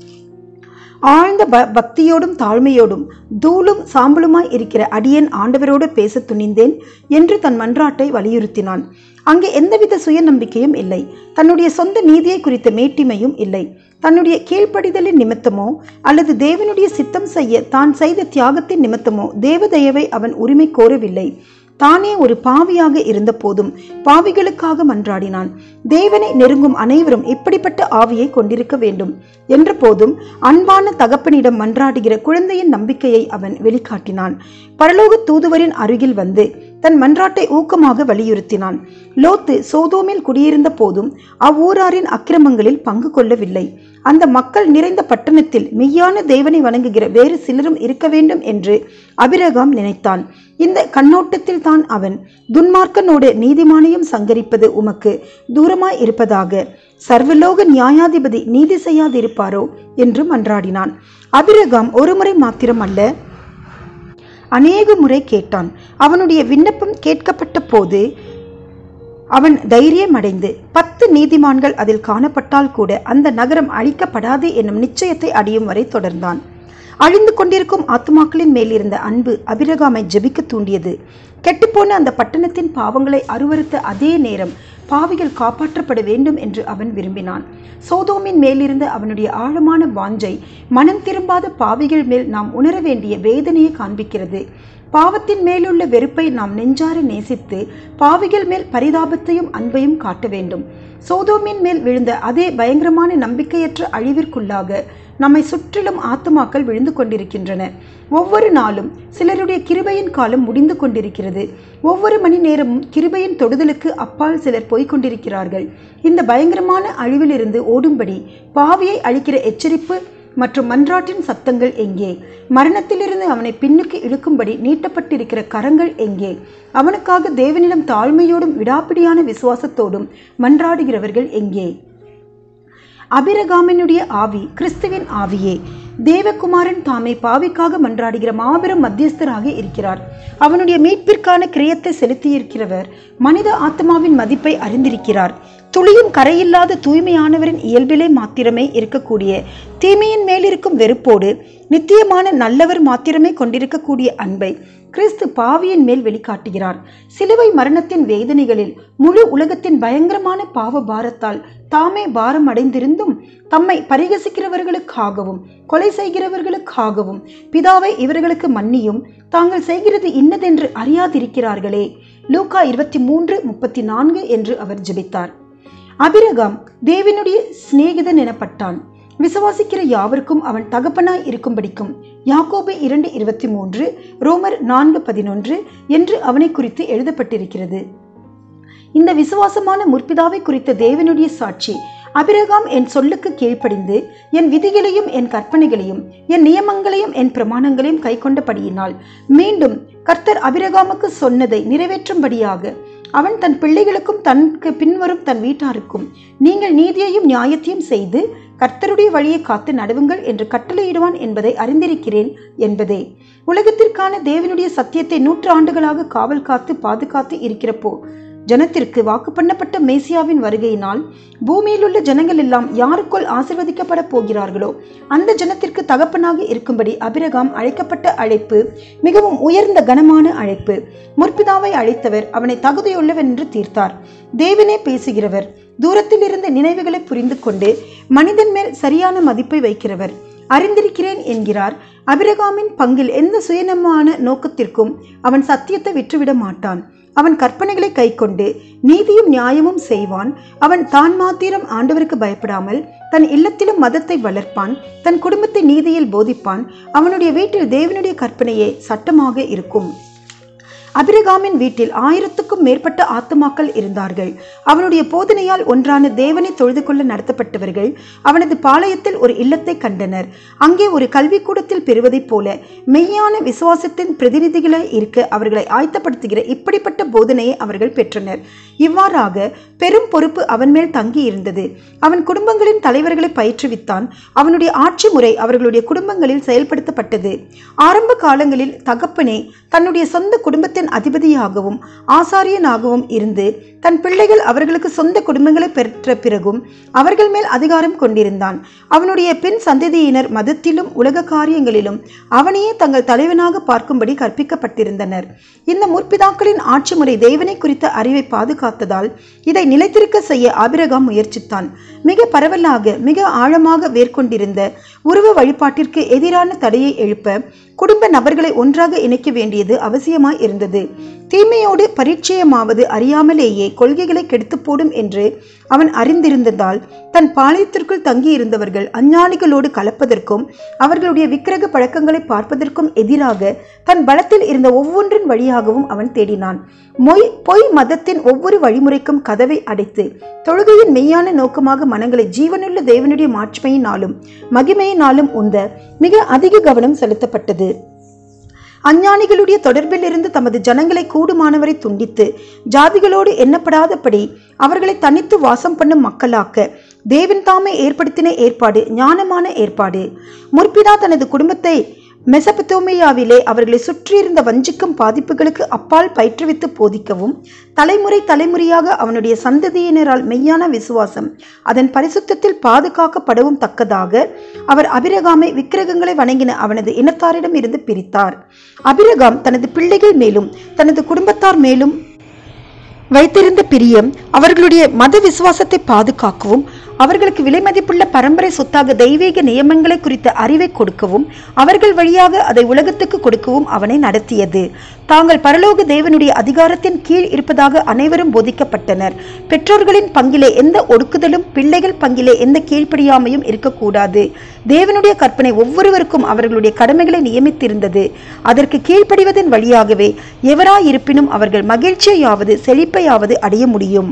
ஆழ்ந்த ப பக்தியோடும் தாழ்மையோடும் தூளும் சாம்பலுமாய் இருக்கிற அடியேன் ஆண்டவரோடு பேச துணிந்தேன் என்று தன் மன்றாட்டை வலியுறுத்தினான் அங்கே எந்தவித சுயநம்பிக்கையும் இல்லை தன்னுடைய சொந்த நீதியை குறித்த மேட்டிமையும் இல்லை தன்னுடைய கீழ்ப்படிதலின் நிமித்தமோ அல்லது தேவனுடைய சித்தம் செய்ய தான் செய்த தியாகத்தின் நிமித்தமோ தேவதயவை அவன் உரிமை கோரவில்லை தானே ஒரு பாவியாக இருந்த போதும் பாவிகளுக்காக மன்றாடினான் தேவனை நெருங்கும் அனைவரும் இப்படிப்பட்ட ஆவியை கொண்டிருக்க வேண்டும் என்ற போதும் அன்பான தகப்பனிடம் மன்றாடுகிற குழந்தையின் நம்பிக்கையை அவன் வெளிக்காட்டினான் பரலோக தூதுவரின் அருகில் வந்து தன் மன்றாட்டை ஊக்கமாக வலியுறுத்தினான் லோத்து சோதோமில் குடியிருந்த போதும் அவ்வூராரின் அக்கிரமங்களில் பங்கு கொள்ளவில்லை அந்த மக்கள் நிறைந்த பட்டணத்தில் மெய்யான தேவனை வணங்குகிற வேறு சிலரும் இருக்க வேண்டும் என்று அபிரகாம் நினைத்தான் இந்த கண்ணோட்டத்தில் தான் அவன் துன்மார்க்கனோடு நீதிமானையும் சங்கரிப்பது உமக்கு தூரமாய் இருப்பதாக சர்வலோக நியாயாதிபதி நீதி செய்யாதிருப்பாரோ என்று மன்றாடினான் அபிரகாம் ஒருமுறை மாத்திரம் அல்ல அநேக முறை கேட்டான் அவனுடைய விண்ணப்பம் கேட்கப்பட்ட போது அவன் தைரியம் அடைந்து பத்து நீதிமான்கள் அதில் காணப்பட்டால் கூட அந்த நகரம் அழிக்கப்படாது என்னும் நிச்சயத்தை அடையும் வரை தொடர்ந்தான் அழிந்து கொண்டிருக்கும் ஆத்துமாக்களின் மேல் இருந்த அன்பு அபிரகாமை ஜெபிக்க தூண்டியது கெட்டுப்போன அந்த பட்டணத்தின் பாவங்களை அருவருத்த அதே நேரம் பாவிகள் காப்பாற்றப்பட வேண்டும் என்று அவன் விரும்பினான் சோதோமின் மேலிருந்த அவனுடைய ஆழமான வாஞ்சை மனம் திரும்பாத பாவிகள் மேல் நாம் உணர வேண்டிய வேதனையை காண்பிக்கிறது பாவத்தின் மேலுள்ள வெறுப்பை நாம் நெஞ்சார நேசித்து பாவிகள் மேல் பரிதாபத்தையும் அன்பையும் காட்ட வேண்டும் சோதோமின் மேல் விழுந்த அதே பயங்கரமான நம்பிக்கையற்ற அழிவிற்குள்ளாக நம்மை சுற்றிலும் ஆத்துமாக்கள் விழுந்து கொண்டிருக்கின்றன ஒவ்வொரு நாளும் சிலருடைய கிருபையின் காலம் முடிந்து கொண்டிருக்கிறது ஒவ்வொரு மணி நேரமும் கிருபையின் தொடுதலுக்கு அப்பால் சிலர் போய்க் கொண்டிருக்கிறார்கள் இந்த பயங்கரமான அழிவிலிருந்து ஓடும்படி பாவியை அழிக்கிற எச்சரிப்பு மற்றும் மன்றாட்டின் சத்தங்கள் எங்கே மரணத்திலிருந்து அவனை பின்னுக்கு இழுக்கும்படி நீட்டப்பட்டிருக்கிற கரங்கள் எங்கே அவனுக்காக தேவனிடம் தாழ்மையோடும் விடாப்பிடியான விசுவாசத்தோடும் மன்றாடுகிறவர்கள் எங்கே அபிரகாமினுடைய ஆவி கிறிஸ்துவின் ஆவியே தேவகுமாரன் தாமே பாவிக்காக மன்றாடுகிற மாபெரும் மத்தியஸ்தராக இருக்கிறார் அவனுடைய மீட்பிற்கான கிரியத்தை செலுத்தியிருக்கிறவர் மனித ஆத்மாவின் மதிப்பை அறிந்திருக்கிறார் துளியும் கரையில்லாத தூய்மையானவரின் இயல்பிலே மாத்திரமே இருக்கக்கூடிய தீமையின் மேலிருக்கும் வெறுப்போடு நித்தியமான நல்லவர் மாத்திரமே கொண்டிருக்கக்கூடிய அன்பை கிறிஸ்து பாவியின் மேல் வெளிக்காட்டுகிறார் சிலுவை மரணத்தின் வேதனைகளில் முழு உலகத்தின் பயங்கரமான பாவ பாரத்தால் தாமே பாரம் அடைந்திருந்தும் தம்மை பரிகசிக்கிறவர்களுக்காகவும் கொலை செய்கிறவர்களுக்காகவும் பிதாவை இவர்களுக்கு மன்னியும் தாங்கள் செய்கிறது இன்னதென்று அறியாதிருக்கிறார்களே லூக்கா இருபத்தி மூன்று முப்பத்தி நான்கு என்று அவர் ஜெபித்தார் அபிரகாம் தேவனுடைய சிநேகிதன் எனப்பட்டான் விசுவாசிக்கிற யாவருக்கும் அவன் தகப்பனாய் இருக்கும்படிக்கும் யாக்கோபு இரண்டு இருபத்தி மூன்று ரோமர் நான்கு பதினொன்று என்று அவனை குறித்து எழுதப்பட்டிருக்கிறது இந்த விசுவாசமான முற்பிதாவை குறித்த தேவனுடைய சாட்சி அபிரகாம் என் சொல்லுக்கு கீழ்ப்படிந்து என் விதிகளையும் என் கற்பனைகளையும் என் நியமங்களையும் என் பிரமாணங்களையும் கை கொண்டபடியினால் மீண்டும் கர்த்தர் அபிரகாமுக்கு சொன்னதை நிறைவேற்றும்படியாக அவன் தன் பிள்ளைகளுக்கும் தனக்கு பின்வரும் தன் வீட்டாருக்கும் நீங்கள் நீதியையும் நியாயத்தையும் செய்து கர்த்தருடைய வழியை காத்து நடுவுங்கள் என்று கட்டளையிடுவான் என்பதை அறிந்திருக்கிறேன் என்பதே உலகத்திற்கான தேவனுடைய சத்தியத்தை நூற்று ஆண்டுகளாக காவல் காத்து பாதுகாத்து இருக்கிறப்போ ஜனத்திற்கு வாக்கு பண்ணப்பட்ட மேசியாவின் வருகையினால் பூமியில் உள்ள ஜனங்கள் எல்லாம் யாருக்குள் ஆசிர்வதிக்கப்பட போகிறார்களோ அந்த ஜனத்திற்கு தகப்பனாக இருக்கும்படி அபிரகாம் அழைக்கப்பட்ட அழைப்பு மிகவும் உயர்ந்த கனமான அழைப்பு முற்பிதாவை அழைத்தவர் அவனை தகுதியுள்ளவன் என்று தீர்த்தார் தேவனே பேசுகிறவர் தூரத்தில் இருந்த நினைவுகளை புரிந்து கொண்டு மனிதன் மேல் சரியான மதிப்பை வைக்கிறவர் அறிந்திருக்கிறேன் என்கிறார் அபிரகாமின் பங்கில் எந்த சுயநமான நோக்கத்திற்கும் அவன் சத்தியத்தை விற்றுவிட மாட்டான் அவன் கற்பனைகளை கைக்கொண்டு நீதியும் நியாயமும் செய்வான் அவன் தான் மாத்திரம் ஆண்டவருக்கு பயப்படாமல் தன் இல்லத்திலும் மதத்தை வளர்ப்பான் தன் குடும்பத்தை நீதியில் போதிப்பான் அவனுடைய வீட்டில் தேவனுடைய கற்பனையே சட்டமாக இருக்கும் அபிரகாமின் வீட்டில் ஆயிரத்துக்கும் மேற்பட்ட ஆத்துமாக்கள் இருந்தார்கள் அவனுடைய போதனையால் ஒன்றான தேவனை தொழுது கொள்ள நடத்தப்பட்டவர்கள் அவனது பாளையத்தில் ஒரு இல்லத்தை கண்டனர் அங்கே ஒரு கல்விக்கூடத்தில் பெறுவதைப் போல மெய்யான விசுவாசத்தின் பிரதிநிதிகளை இருக்க அவர்களை ஆயத்தப்படுத்துகிற இப்படிப்பட்ட போதனையை அவர்கள் பெற்றனர் இவ்வாறாக பெரும் பொறுப்பு அவன் மேல் தங்கி இருந்தது அவன் குடும்பங்களின் தலைவர்களை பயிற்றுவித்தான் அவனுடைய ஆட்சி முறை அவர்களுடைய குடும்பங்களில் செயல்படுத்தப்பட்டது ஆரம்ப காலங்களில் தகப்பனே தன்னுடைய சொந்த குடும்பத்தின் அதிபதியாகவும் ஆசாரியனாகவும் இருந்து தன் பிள்ளைகள் அவர்களுக்கு சொந்த குடும்பங்களை பெற்ற பிறகும் அவர்கள் மேல் அதிகாரம் கொண்டிருந்தான் அவனுடைய பின் சந்ததியினர் மதத்திலும் உலக காரியங்களிலும் அவனையே தங்கள் தலைவனாக பார்க்கும்படி கற்பிக்கப்பட்டிருந்தனர் இந்த முற்பிதாக்களின் ஆட்சி முறை தேவனை குறித்த அறிவை பாதுகாத்ததால் இதை நிலைத்திருக்க செய்ய ஆபிரகாம் முயற்சித்தான் மிக பரவலாக மிக ஆழமாக வேர்கொண்டிருந்த உருவ வழிபாட்டிற்கு எதிரான தடையை எழுப்ப குடும்ப நபர்களை ஒன்றாக இணைக்க வேண்டியது அவசியமாய் இருந்தது தீமையோடு பரிச்சயமாவது அறியாமலேயே கொள்கைகளை கெடுத்து போடும் என்று அவன் அறிந்திருந்ததால் தன் பாளையத்திற்குள் தங்கியிருந்தவர்கள் அஞ்ஞானிகளோடு கலப்பதற்கும் அவர்களுடைய விக்கிரக பழக்கங்களை பார்ப்பதற்கும் எதிராக தன் பலத்தில் இருந்த ஒவ்வொன்றின் வழியாகவும் அவன் தேடினான் மொய் பொய் மதத்தின் ஒவ்வொரு வழிமுறைக்கும் கதவை அடைத்து தொழுகையின் மெய்யான நோக்கமாக மனங்களை ஜீவனுள்ள தேவனுடைய மாட்சிமையினாலும் மகிமையினாலும் உந்த மிக அதிக கவனம் செலுத்தப்பட்டது அஞ்ஞானிகளுடைய தொடர்பில் இருந்து தமது ஜனங்களை கூடுமானவரை துண்டித்து ஜாதிகளோடு எண்ணப்படாதபடி அவர்களை தனித்து வாசம் பண்ணும் மக்களாக்க தேவன் தாமே ஏற்படுத்தின ஏற்பாடு ஞானமான ஏற்பாடு முற்பிதா தனது குடும்பத்தை மெசபத்தோமியாவிலே அவர்களை சுற்றியிருந்த வஞ்சிக்கும் பாதிப்புகளுக்கு அப்பால் பயிற்றுவித்து போதிக்கவும் தலைமுறை தலைமுறையாக அவனுடைய சந்ததியினரால் மெய்யான விசுவாசம் அதன் பரிசுத்தத்தில் பாதுகாக்கப்படவும் தக்கதாக அவர் அபிரகாமை விக்கிரகங்களை வணங்கின அவனது இனத்தாரிடம் இருந்து பிரித்தார் அபிரகாம் தனது பிள்ளைகள் மேலும் தனது குடும்பத்தார் மேலும் வைத்திருந்த பிரியம் அவர்களுடைய மத விசுவாசத்தை பாதுகாக்கவும் அவர்களுக்கு விலைமதிப்புள்ள பரம்பரை சொத்தாக தெய்வீக நியமங்களை குறித்த அறிவை கொடுக்கவும் அவர்கள் வழியாக அதை உலகத்துக்கு கொடுக்கவும் அவனை நடத்தியது தாங்கள் பரலோக தேவனுடைய அதிகாரத்தின் கீழ் இருப்பதாக அனைவரும் போதிக்கப்பட்டனர் பெற்றோர்களின் பங்கிலே எந்த ஒடுக்குதலும் பிள்ளைகள் பங்கிலே எந்த கீழ்ப்படியாமையும் இருக்கக்கூடாது தேவனுடைய கற்பனை ஒவ்வொருவருக்கும் அவர்களுடைய கடமைகளை நியமித்திருந்தது அதற்கு கீழ்ப்படிவதன் வழியாகவே எவராயிருப்பினும் அவர்கள் மகிழ்ச்சியாவது செழிப்பையாவது அடைய முடியும்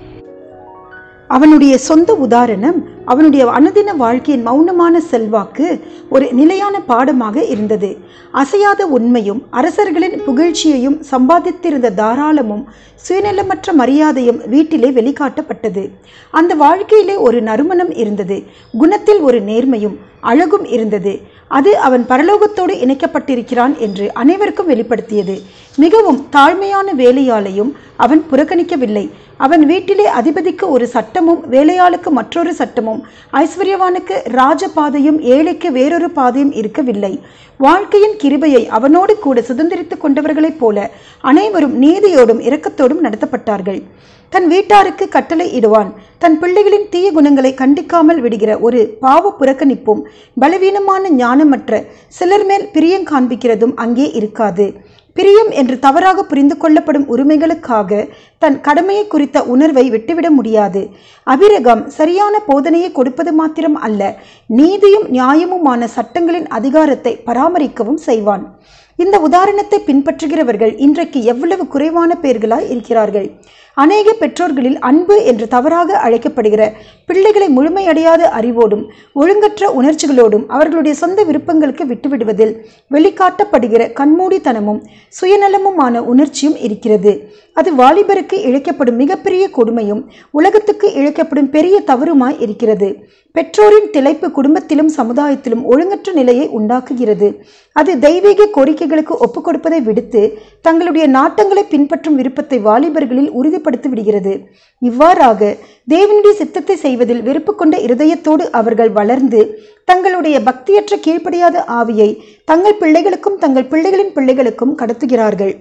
அவனுடைய சொந்த உதாரணம் அவனுடைய அனுதின வாழ்க்கையின் மௌனமான செல்வாக்கு ஒரு நிலையான பாடமாக இருந்தது அசையாத உண்மையும் அரசர்களின் புகழ்ச்சியையும் சம்பாதித்திருந்த தாராளமும் சுயநலமற்ற மரியாதையும் வீட்டிலே வெளிக்காட்டப்பட்டது அந்த வாழ்க்கையிலே ஒரு நறுமணம் இருந்தது குணத்தில் ஒரு நேர்மையும் அழகும் இருந்தது அது அவன் பரலோகத்தோடு இணைக்கப்பட்டிருக்கிறான் என்று அனைவருக்கும் வெளிப்படுத்தியது மிகவும் தாழ்மையான வேலையாளையும் அவன் புறக்கணிக்கவில்லை அவன் வீட்டிலே அதிபதிக்கு ஒரு சட்டமும் வேலையாளுக்கு மற்றொரு சட்டமும் ஐஸ்வர்யவானுக்கு ராஜபாதையும் ஏழைக்கு வேறொரு பாதையும் இருக்கவில்லை வாழ்க்கையின் கிருபையை அவனோடு கூட சுதந்திரித்துக் கொண்டவர்களைப் போல அனைவரும் நீதியோடும் இரக்கத்தோடும் நடத்தப்பட்டார்கள் தன் வீட்டாருக்கு கட்டளை இடுவான் தன் பிள்ளைகளின் தீய குணங்களை கண்டிக்காமல் விடுகிற ஒரு பாவ புறக்கணிப்பும் பலவீனமான ஞானமற்ற சிலர் மேல் பிரியம் காண்பிக்கிறதும் அங்கே இருக்காது பிரியம் என்று தவறாக புரிந்து கொள்ளப்படும் உரிமைகளுக்காக தன் கடமையை குறித்த உணர்வை விட்டுவிட முடியாது அபிரகம் சரியான போதனையை கொடுப்பது மாத்திரம் அல்ல நீதியும் நியாயமுமான சட்டங்களின் அதிகாரத்தை பராமரிக்கவும் செய்வான் இந்த உதாரணத்தை பின்பற்றுகிறவர்கள் இன்றைக்கு எவ்வளவு குறைவான பேர்களாய் இருக்கிறார்கள் அநேக பெற்றோர்களில் அன்பு என்று தவறாக அழைக்கப்படுகிற பிள்ளைகளை முழுமையடையாத அறிவோடும் ஒழுங்கற்ற உணர்ச்சிகளோடும் அவர்களுடைய சொந்த விருப்பங்களுக்கு விட்டுவிடுவதில் வெளிக்காட்டப்படுகிற கண்மூடித்தனமும் சுயநலமுமான உணர்ச்சியும் இருக்கிறது அது வாலிபருக்கு இழைக்கப்படும் மிகப்பெரிய கொடுமையும் உலகத்துக்கு இழைக்கப்படும் பெரிய தவறுமாய் இருக்கிறது பெற்றோரின் திளைப்பு குடும்பத்திலும் சமுதாயத்திலும் ஒழுங்கற்ற நிலையை உண்டாக்குகிறது அது தெய்வீக கோரிக்கைகளுக்கு ஒப்புக் கொடுப்பதை விடுத்து தங்களுடைய நாட்டங்களை பின்பற்றும் விருப்பத்தை வாலிபர்களில் உறுதிப்படுத்தி விடுகிறது இவ்வாறாக தேவனுடைய சித்தத்தை செய்வதில் வெறுப்பு கொண்ட இருதயத்தோடு அவர்கள் வளர்ந்து தங்களுடைய பக்தியற்ற கீழ்ப்படியாத ஆவியை தங்கள் பிள்ளைகளுக்கும் தங்கள் பிள்ளைகளின் பிள்ளைகளுக்கும் கடத்துகிறார்கள்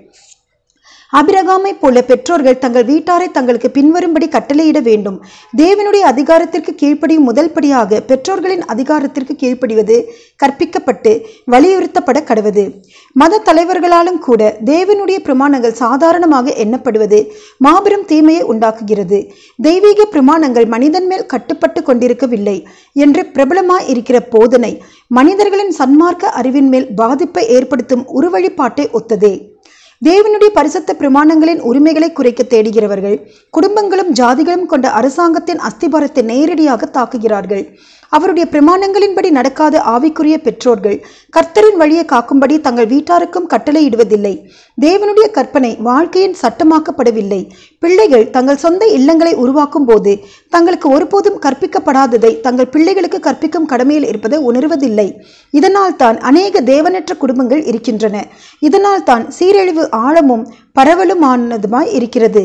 அபிரகாமை போல பெற்றோர்கள் தங்கள் வீட்டாரை தங்களுக்கு பின்வரும்படி கட்டளையிட வேண்டும் தேவனுடைய அதிகாரத்திற்கு கீழ்ப்படியும் முதல் படியாக பெற்றோர்களின் அதிகாரத்திற்கு கீழ்ப்படிவது கற்பிக்கப்பட்டு வலியுறுத்தப்பட கடவது மத தலைவர்களாலும் கூட தேவனுடைய பிரமாணங்கள் சாதாரணமாக எண்ணப்படுவது மாபெரும் தீமையை உண்டாக்குகிறது தெய்வீக பிரமாணங்கள் மனிதன் மேல் கட்டுப்பட்டு கொண்டிருக்கவில்லை என்று பிரபலமாய் இருக்கிற போதனை மனிதர்களின் சன்மார்க்க அறிவின் மேல் பாதிப்பை ஏற்படுத்தும் உருவழிப்பாட்டை ஒத்ததே தேவனுடைய பரிசுத்த பிரமாணங்களின் உரிமைகளை குறைக்க தேடுகிறவர்கள் குடும்பங்களும் ஜாதிகளும் கொண்ட அரசாங்கத்தின் அஸ்திபாரத்தை நேரடியாக தாக்குகிறார்கள் அவருடைய பிரமாணங்களின்படி நடக்காத ஆவிக்குரிய பெற்றோர்கள் கர்த்தரின் வழியை காக்கும்படி தங்கள் வீட்டாருக்கும் கட்டளையிடுவதில்லை தேவனுடைய கற்பனை வாழ்க்கையின் சட்டமாக்கப்படவில்லை பிள்ளைகள் தங்கள் சொந்த இல்லங்களை உருவாக்கும் போது தங்களுக்கு ஒருபோதும் கற்பிக்கப்படாததை தங்கள் பிள்ளைகளுக்கு கற்பிக்கும் கடமையில் இருப்பதை உணர்வதில்லை இதனால் தான் அநேக தேவனற்ற குடும்பங்கள் இருக்கின்றன இதனால் தான் சீரழிவு ஆழமும் பரவலுமானதுமாய் இருக்கிறது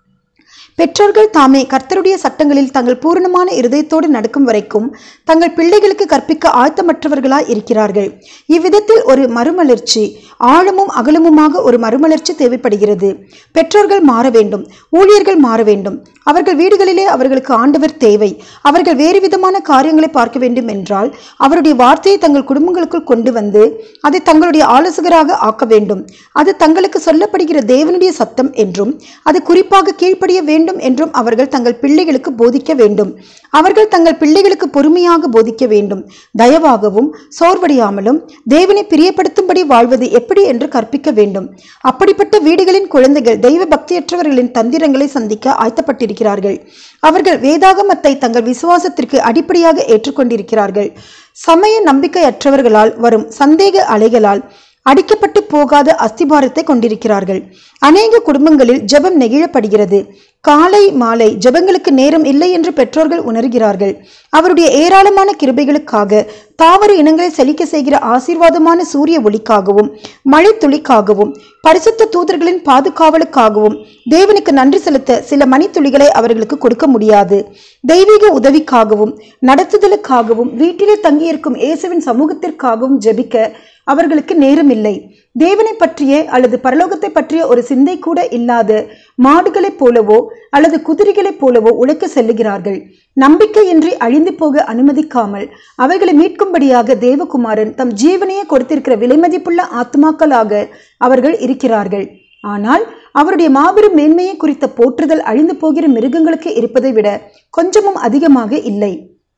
பெற்றோர்கள் தாமே கர்த்தருடைய சட்டங்களில் தங்கள் பூரணமான இருதயத்தோடு நடக்கும் வரைக்கும் தங்கள் பிள்ளைகளுக்கு கற்பிக்க ஆயத்தமற்றவர்களாய் இருக்கிறார்கள் இவ்விதத்தில் ஒரு மறுமலர்ச்சி ஆழமும் அகலமுமாக ஒரு மறுமலர்ச்சி தேவைப்படுகிறது பெற்றோர்கள் மாற வேண்டும் ஊழியர்கள் மாற வேண்டும் அவர்கள் வீடுகளிலே அவர்களுக்கு ஆண்டவர் தேவை அவர்கள் வேறு விதமான காரியங்களை பார்க்க வேண்டும் என்றால் அவருடைய வார்த்தையை தங்கள் குடும்பங்களுக்குள் கொண்டு வந்து அதை தங்களுடைய ஆலோசகராக ஆக்க வேண்டும் அது தங்களுக்கு சொல்லப்படுகிற தேவனுடைய சத்தம் என்றும் அது குறிப்பாக கீழ்ப்படிய வேண்டும் என்றும் அவர்கள் தங்கள் பிள்ளைகளுக்கு போதிக்க வேண்டும் அவர்கள் தங்கள் பிள்ளைகளுக்கு பொறுமையாக போதிக்க வேண்டும் தயவாகவும் சோர்வடையாமலும் தேவனை பிரியப்படுத்தும்படி வாழ்வது எப்படி என்று கற்பிக்க வேண்டும் அப்படிப்பட்ட வீடுகளின் குழந்தைகள் தெய்வ பக்தியற்றவர்களின் தந்திரங்களை சந்திக்க ஆயத்தப்பட்டிருக்கிறார்கள் அவர்கள் வேதாகமத்தை தங்கள் விசுவாசத்திற்கு அடிப்படையாக ஏற்றுக்கொண்டிருக்கிறார்கள் சமய நம்பிக்கையற்றவர்களால் வரும் சந்தேக அலைகளால் அடிக்கப்பட்டு போகாத அஸ்திபாரத்தை கொண்டிருக்கிறார்கள் அநேக குடும்பங்களில் ஜெபம் நெகிழப்படுகிறது காலை மாலை ஜெபங்களுக்கு நேரம் இல்லை என்று பெற்றோர்கள் உணர்கிறார்கள் அவருடைய ஏராளமான கிருபைகளுக்காக தாவர இனங்களை செழிக்க செய்கிற ஆசீர்வாதமான சூரிய ஒளிக்காகவும் மழை துளிக்காகவும் பரிசுத்த தூதர்களின் பாதுகாவலுக்காகவும் தேவனுக்கு நன்றி செலுத்த சில மணித்துளிகளை அவர்களுக்கு கொடுக்க முடியாது தெய்வீக உதவிக்காகவும் நடத்துதலுக்காகவும் வீட்டிலே தங்கியிருக்கும் இயேசுவின் சமூகத்திற்காகவும் ஜெபிக்க அவர்களுக்கு நேரமில்லை தேவனை பற்றிய அல்லது பரலோகத்தை பற்றிய ஒரு சிந்தை கூட இல்லாத மாடுகளைப் போலவோ அல்லது குதிரைகளைப் போலவோ உழைக்க செல்லுகிறார்கள் நம்பிக்கையின்றி அழிந்து போக அனுமதிக்காமல் அவைகளை மீட்கும்படியாக தேவகுமாரன் தம் ஜீவனையே கொடுத்திருக்கிற விலைமதிப்புள்ள ஆத்மாக்களாக அவர்கள் இருக்கிறார்கள் ஆனால் அவருடைய மாபெரும் மேன்மையை குறித்த போற்றுதல் அழிந்து போகிற மிருகங்களுக்கு இருப்பதை விட கொஞ்சமும் அதிகமாக இல்லை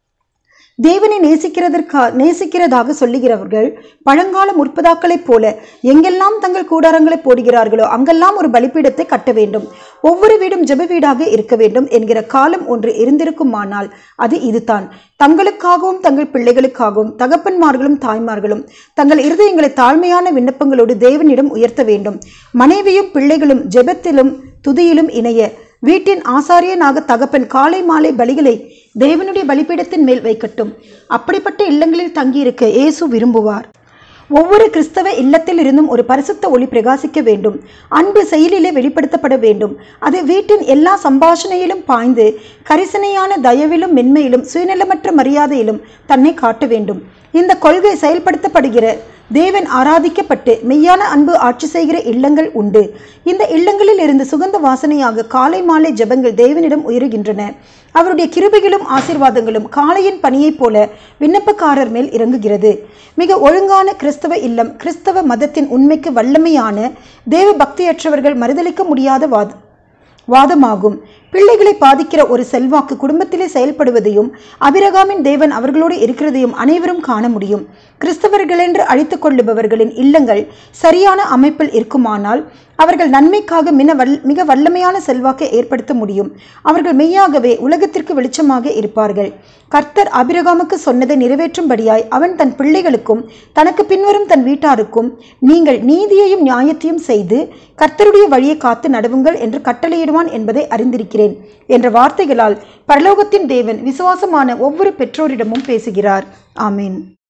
தேவனை நேசிக்கிறதற்கா நேசிக்கிறதாக சொல்லுகிறவர்கள் பழங்கால முற்பதாக்களைப் போல எங்கெல்லாம் தங்கள் கூடாரங்களை போடுகிறார்களோ அங்கெல்லாம் ஒரு பலிப்பீடத்தை கட்ட வேண்டும் ஒவ்வொரு வீடும் ஜெப வீடாக இருக்க வேண்டும் என்கிற காலம் ஒன்று இருந்திருக்குமானால் அது இதுதான் தங்களுக்காகவும் தங்கள் பிள்ளைகளுக்காகவும் தகப்பன்மார்களும் தாய்மார்களும் தங்கள் இருதயங்களை தாழ்மையான விண்ணப்பங்களோடு தேவனிடம் உயர்த்த வேண்டும் மனைவியும் பிள்ளைகளும் ஜெபத்திலும் துதியிலும் இணைய வீட்டின் ஆசாரியனாக தகப்பன் காலை மாலை பலிகளை தேவனுடைய பலிபீடத்தின் மேல் வைக்கட்டும் அப்படிப்பட்ட இல்லங்களில் தங்கியிருக்க இயேசு விரும்புவார் ஒவ்வொரு கிறிஸ்தவ இல்லத்தில் இருந்தும் ஒரு பரிசுத்த ஒளி பிரகாசிக்க வேண்டும் அன்பு செயலிலே வெளிப்படுத்தப்பட வேண்டும் அது வீட்டின் எல்லா சம்பாஷணையிலும் பாய்ந்து கரிசனையான தயவிலும் மென்மையிலும் சுயநலமற்ற மரியாதையிலும் தன்னை காட்ட வேண்டும் இந்த கொள்கை செயல்படுத்தப்படுகிற தேவன் ஆராதிக்கப்பட்டு மெய்யான அன்பு ஆட்சி செய்கிற இல்லங்கள் உண்டு இந்த இல்லங்களில் இருந்து சுகந்த வாசனையாக காலை மாலை ஜெபங்கள் தேவனிடம் உயருகின்றன அவருடைய கிருபைகளும் ஆசீர்வாதங்களும் காளையின் பணியைப் போல விண்ணப்பக்காரர் மேல் இறங்குகிறது மிக ஒழுங்கான கிறிஸ்தவ இல்லம் கிறிஸ்தவ மதத்தின் உண்மைக்கு வல்லமையான தேவ பக்தியற்றவர்கள் மறுதளிக்க முடியாத வாத வாதமாகும் பிள்ளைகளை பாதிக்கிற ஒரு செல்வாக்கு குடும்பத்திலே செயல்படுவதையும் அபிரகாமின் தேவன் அவர்களோடு இருக்கிறதையும் அனைவரும் காண முடியும் கிறிஸ்தவர்கள் என்று அழைத்துக் கொள்ளுபவர்களின் இல்லங்கள் சரியான அமைப்பில் இருக்குமானால் அவர்கள் நன்மைக்காக மின வல் மிக வல்லமையான செல்வாக்கை ஏற்படுத்த முடியும் அவர்கள் மெய்யாகவே உலகத்திற்கு வெளிச்சமாக இருப்பார்கள் கர்த்தர் அபிரகாமுக்கு சொன்னதை நிறைவேற்றும்படியாய் அவன் தன் பிள்ளைகளுக்கும் தனக்கு பின்வரும் தன் வீட்டாருக்கும் நீங்கள் நீதியையும் நியாயத்தையும் செய்து கர்த்தருடைய வழியை காத்து நடவுங்கள் என்று கட்டளையிடுவான் என்பதை அறிந்திருக்கிறேன் என்ற வார்த்தைகளால் பரலோகத்தின் தேவன் விசுவாசமான ஒவ்வொரு பெற்றோரிடமும் பேசுகிறார் ஆமீன்